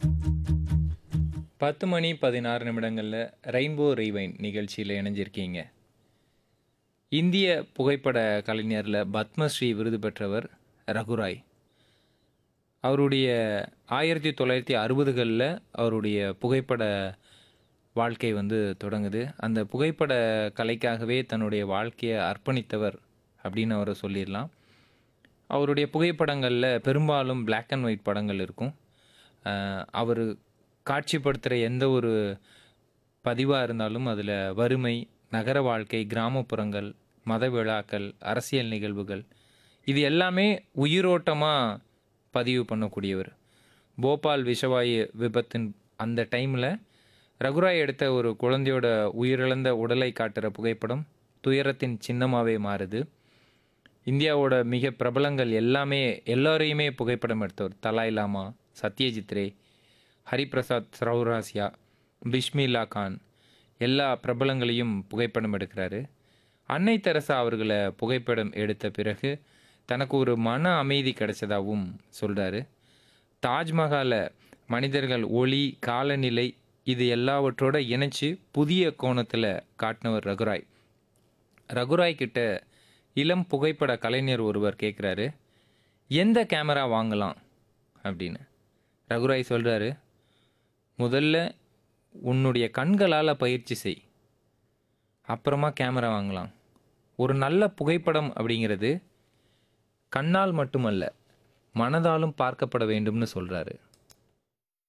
பத்து மணி பதினாறு நிமிடங்களில் ரெயின்போ ரீவைன் நிகழ்ச்சியில் இணைஞ்சிருக்கீங்க இந்திய புகைப்பட கலைஞரில் பத்மஸ்ரீ விருது பெற்றவர் ரகுராய் அவருடைய ஆயிரத்தி தொள்ளாயிரத்தி அறுபதுகளில் அவருடைய புகைப்பட வாழ்க்கை வந்து தொடங்குது அந்த புகைப்பட கலைக்காகவே தன்னுடைய வாழ்க்கையை அர்ப்பணித்தவர் அப்படின்னு அவரை சொல்லிடலாம் அவருடைய புகைப்படங்களில் பெரும்பாலும் Black அண்ட் ஒயிட் படங்கள் இருக்கும் அவர் காட்சிப்படுத்துகிற எந்த ஒரு பதிவாக இருந்தாலும் அதில் வறுமை நகர வாழ்க்கை கிராமப்புறங்கள் மத விழாக்கள் அரசியல் நிகழ்வுகள் இது எல்லாமே உயிரோட்டமாக பதிவு பண்ணக்கூடியவர் போபால் விஷவாயு விபத்தின் அந்த டைமில் ரகுராய் எடுத்த ஒரு குழந்தையோட உயிரிழந்த உடலை காட்டுற புகைப்படம் துயரத்தின் சின்னமாகவே மாறுது இந்தியாவோட மிக பிரபலங்கள் எல்லாமே எல்லாரையுமே புகைப்படம் எடுத்தவர் தலாய் லாமா சத்யஜித் ரே ஹரிபிரசாத் சரௌராசியா பிஸ்மில்லா கான் எல்லா பிரபலங்களையும் புகைப்படம் எடுக்கிறாரு அன்னை தெரசா அவர்களை புகைப்படம் எடுத்த பிறகு தனக்கு ஒரு மன அமைதி கிடைச்சதாகவும் சொல்கிறாரு தாஜ்மஹாலை மனிதர்கள் ஒளி காலநிலை இது எல்லாவற்றோட இணைச்சு புதிய கோணத்தில் காட்டினவர் ரகுராய் ரகுராய் கிட்ட இளம் புகைப்பட கலைஞர் ஒருவர் கேட்குறாரு எந்த கேமரா வாங்கலாம் அப்படின்னு ரகுராய் சொல்கிறாரு முதல்ல உன்னுடைய கண்களால் பயிற்சி செய் அப்புறமா கேமரா வாங்கலாம் ஒரு நல்ல புகைப்படம் அப்படிங்கிறது கண்ணால் மட்டுமல்ல மனதாலும் பார்க்கப்பட வேண்டும்னு சொல்கிறாரு